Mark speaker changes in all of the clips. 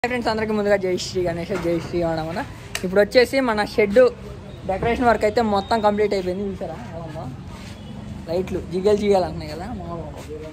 Speaker 1: Friends అందరికీ ముందుగా జై శ్రీ గణేష్ జై శ్రీ మన ఇప్పుడు వచ్చేసి మన షెడ్ డెకరేషన్ వర్క్ అయితే మొత్తం కంప్లీట్ అయిపోయింది చూసారా ఎలా ఉందో లైట్లు జిగల్ జిగల్ అంటున్నాయి కదా మామూలుగా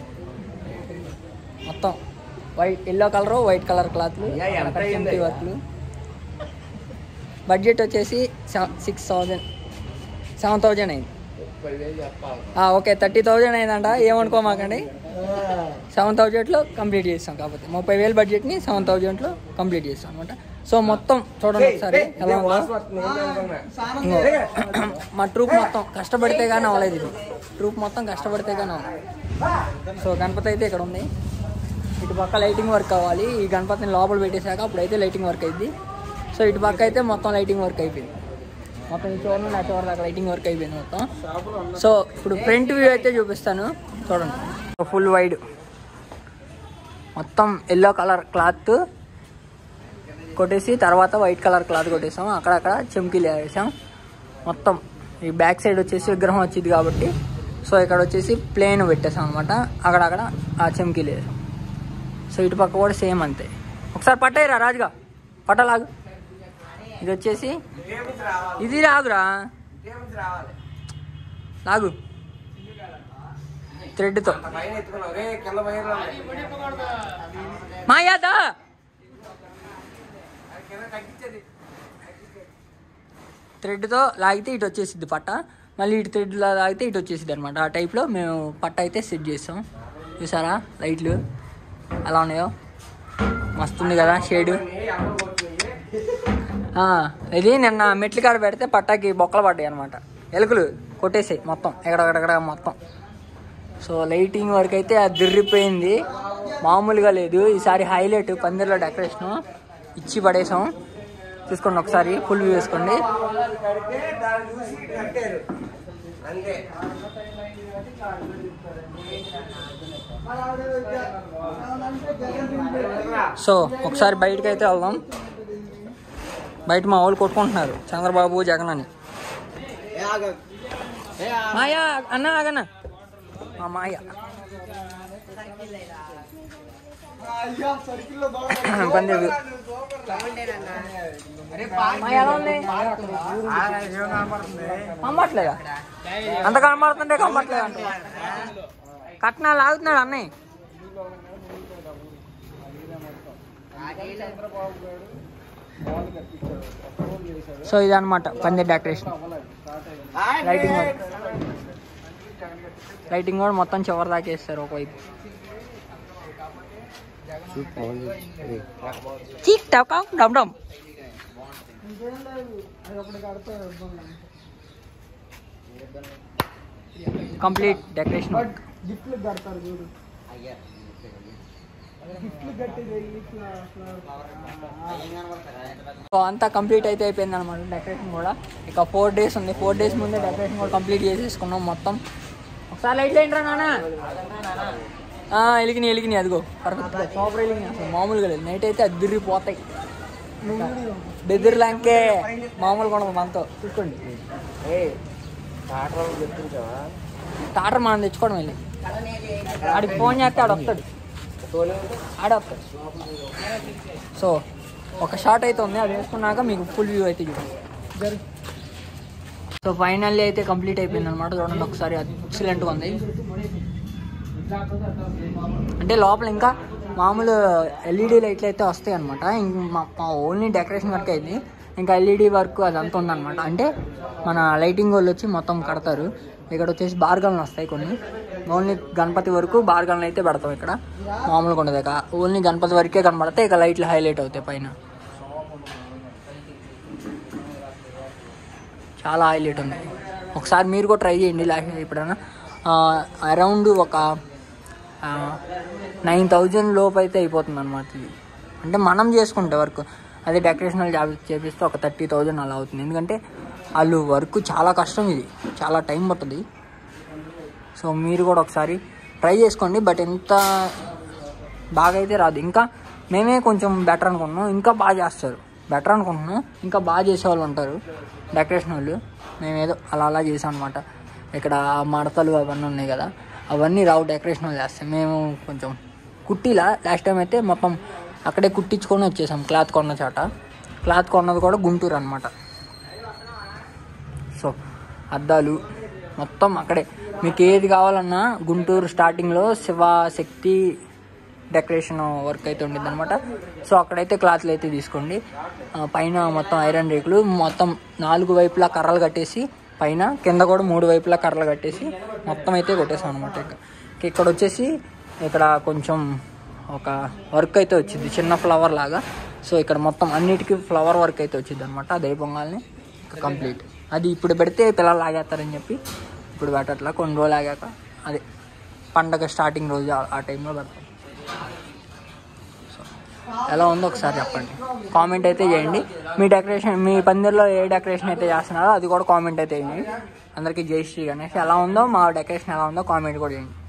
Speaker 1: మొత్తం white yellow colour white colour క్లాత్లు వర్క్లు బడ్జెట్ వచ్చేసి సిక్స్ థౌజండ్ సెవెన్ థౌజండ్ అయింది ఆ, ఓకే థర్టీ థౌజండ్ అయిందంట ఏమనుకోమాకండి సెవెన్ థౌజండ్లో కంప్లీట్ చేస్తాం కాకపోతే ముప్పై వేలు బడ్జెట్ని సెవెన్ థౌజండ్లో కంప్లీట్ చేస్తాం అనమాట సో మొత్తం చూడండి ఒకసారి ఎలా ఉందో ఇంకో, మా ట్రూప్ మొత్తం కష్టపడితే కానీ అవ్వలేదు ఇది ట్రూప్ మొత్తం కష్టపడితే కానీ అవ్వలేదు సో గణపతి అయితే ఇక్కడ ఉంది ఇటు పక్క లైటింగ్ వర్క్ అవ్వాలి ఈ గణపతిని లోపల పెట్టేశాక అప్పుడైతే లైటింగ్ వర్క్ అయింది సో ఇటు పక్క అయితే మొత్తం లైటింగ్ వర్క్ అయిపోయింది మొత్తం ఈ చివరి నుండి ఆ చివరి దాకా లైటింగ్ వర్క్ అయిపోయింది మొత్తం సో ఇప్పుడు ఫ్రంట్ వ్యూ అయితే చూపిస్తాను చూడండి ఫుల్ వైడ్ మొత్తం ఎల్లో కలర్ క్లాత్ కొట్టేసి తర్వాత వైట్ కలర్ క్లాత్ కొట్టేసాం అక్కడక్కడ చెమ్కీలు వేసాం మొత్తం ఈ బ్యాక్ సైడ్ వచ్చేసి విగ్రహం వచ్చింది కాబట్టి సో ఇక్కడ వచ్చేసి ప్లేన్ పెట్టేసాం అనమాట అక్కడక్కడ ఆ చెమ్కీలు వేసాం సో ఇటు పక్క కూడా సేమ్ అంతే ఒకసారి పట్టేయరా రాజుగా పట్టలాగు ఇది వచ్చేసి ఇది రాగురా లాగు థ్రెడ్తో మాయాదా థ్రెడ్తో లాగితే ఇటు వచ్చేసిద్ది పట్ట మళ్ళీ ఇటు థ్రెడ్లో లాగితే ఇటు వచ్చేసిద్ది అనమాట ఆ టైప్లో మేము పట్ట అయితే సెట్ చేస్తాం చూసారా లైట్లు ఎలా ఉన్నాయో మస్తుంది కదా షేడు ఆ, ఇది నిన్న మెట్ల కాడ పెడితే పట్టాకి బొక్కలు పడ్డాయి అనమాట ఎలుకలు కొట్టేసాయి మొత్తం ఎక్కడెక్కడెక్కడ మొత్తం సో లైటింగ్ వరకు అయితే అది దిర్రిపోయింది మామూలుగా లేదు ఈసారి హైలైట్ పందిర్లో డెకరేషన్ ఇచ్చి పడేసాం చూసుకోండి ఒకసారి ఫుల్ వ్యూ వేసుకోండి సో ఒకసారి బయటకు అయితే వెళ్దాం బయట మా వాళ్ళు కొట్టుకుంటున్నారు చంద్రబాబు జగన్ అని మాయా అన్న ఆగన్న మా మాయ పంది వ్యూ. మాయ ఎలా ఉంది కమ్మట్లేదా అంత కనబడుతుంటే కమ్మట్లేదు అంట కట్నాలు ఆగుతున్నాడు అన్నయ్య సో ఇదన్నమాట పందిర్ డెకరేషన్ లైటింగ్ వర్క్ లైటింగ్ కూడా మొత్తం చివరి దాకా వేస్తారు ఒకవైపు చీక్ టక్ డమ్ డమ్ కంప్లీట్ డెకరేషన్ వర్క్
Speaker 2: గిఫ్ట్లు కడతారు చూడు గిఫ్ట్లు కట్టేది ఇట్లా
Speaker 1: సో అంతా కంప్లీట్ అయితే అయిపోయింది అనమాట డెకరేషన్ కూడా ఇక ఫోర్ డేస్ ఉంది ఫోర్ డేస్ ముందే డెకరేషన్ కూడా కంప్లీట్ చేసేసుకున్నాం మొత్తం ఒకసారి లైట్ ఏంట్రా నాన్న ఎలిగినాయి ఎలిగినాయి అదిగో పర్ఫెక్ట్ సూపర్ ఎలిగినాయి అసలు మామూలుగా లేదు నైట్ అయితే అదిరిపోతాయి బెదిరి లాంకే మామూలుగా ఉండదు మనతో చూసుకోండి టాటర్ మనం తెచ్చుకోవడం వెళ్ళి ఆడికి ఫోన్ చేస్తే ఆడు వస్తాడు ఆడ వస్తాడు సో ఒక షాట్ అయితే ఉంది అది వేసుకున్నాక మీకు ఫుల్ వ్యూ అయితే చూపిస్తాను సో ఫైనల్లీ అయితే కంప్లీట్ అయిపోయింది అనమాట చూడండి ఒకసారి ఎక్సలెంట్గా ఉంది అంటే లోపల ఇంకా మామూలు ఎల్ఈడి లైట్లు అయితే వస్తాయి అనమాట మా ఓన్లీ డెకరేషన్ వర్క్ అయింది ఇంకా ఎల్ఈడి వర్క్ అదంతా ఉందన్నమాట అంటే మన లైటింగ్ వాళ్ళు వచ్చి మొత్తం కడతారు ఇక్కడ వచ్చేసి బార్గన్లు వస్తాయి కొన్ని ఓన్లీ గణపతి వరకు బార్గన్లు అయితే పెడతాం ఇక్కడ మామూలుగా ఉండదు ఇక ఓన్లీ గణపతి వరకే కనబడతాయి ఇక లైట్లు హైలైట్ అవుతాయి పైన చాలా హైలైట్ ఉంది ఒకసారి మీరు కూడా ట్రై చేయండి లాస్ట్ ఎప్పుడైనా అరౌండ్ ఒక నైన్ థౌజండ్ లోపు అయితే అయిపోతుంది అనమాట ఇది అంటే మనం చేసుకుంటే వర్క్ అదే డెకరేషనల్ జాబ్ చేపిస్తే ఒక థర్టీ థౌజండ్ అలా అవుతుంది ఎందుకంటే వాళ్ళు వర్క్ చాలా కష్టం ఇది చాలా టైం పడుతుంది సో మీరు కూడా ఒకసారి ట్రై చేసుకోండి బట్ ఎంత బాగా అయితే రాదు ఇంకా మేమే కొంచెం బెటర్ అనుకుంటున్నాం ఇంకా బాగా చేస్తారు బెటర్ అనుకుంటున్నాం ఇంకా బాగా చేసేవాళ్ళు ఉంటారు డెకరేషన్ వాళ్ళు మేము ఏదో అలా అలా చేసాం అనమాట ఇక్కడ మడతలు అవన్నీ ఉన్నాయి కదా అవన్నీ రావు డెకరేషన్ వాళ్ళు చేస్తాం మేము కొంచెం కుట్టిలా లాస్ట్ టైం అయితే మొత్తం అక్కడే కుట్టించుకొని వచ్చేసాం క్లాత్ కొన్న చాట క్లాత్ కొన్నది కూడా గుంటూరు అనమాట సో అద్దాలు మొత్తం అక్కడే మీకు ఏది కావాలన్నా గుంటూరు స్టార్టింగ్లో శివ శక్తి డెకరేషన్ వర్క్ అయితే ఉండింది అనమాట సో అక్కడైతే క్లాత్లు అయితే తీసుకోండి ఆ, పైన మొత్తం ఐరన్ రేకులు మొత్తం నాలుగు వైపులా కర్రలు కట్టేసి పైన కింద కూడా మూడు వైపులా కర్రలు కట్టేసి మొత్తం అయితే కొట్టేసాం అనమాట ఇక ఇక్కడ వచ్చేసి ఇక్కడ కొంచెం ఒక వర్క్ అయితే వచ్చింది చిన్న ఫ్లవర్ లాగా సో ఇక్కడ మొత్తం అన్నిటికీ ఫ్లవర్ వర్క్ అయితే వచ్చింది అనమాట అది అయిపోగానే కంప్లీట్ అది ఇప్పుడు పెడితే పిల్లలు ఆగేస్తారని చెప్పి ఇప్పుడు పెట్టట్లా కొన్ని రోజులు ఆగాక అదే పండగ స్టార్టింగ్ రోజు ఆ- ఆ టైంలో పెడతాం సో ఎలా ఉందో ఒకసారి చెప్పండి కామెంట్ అయితే చేయండి మీ డెకరేషన్ మీ పందిర్లో ఏ డెకరేషన్ అయితే చేస్తున్నారో అది కూడా కామెంట్ అయితే చేయండి అందరికీ జై శ్రీ గణేష్ ఎలా ఉందో మా డెకరేషన్ ఎలా ఉందో కామెంట్ కూడా చేయండి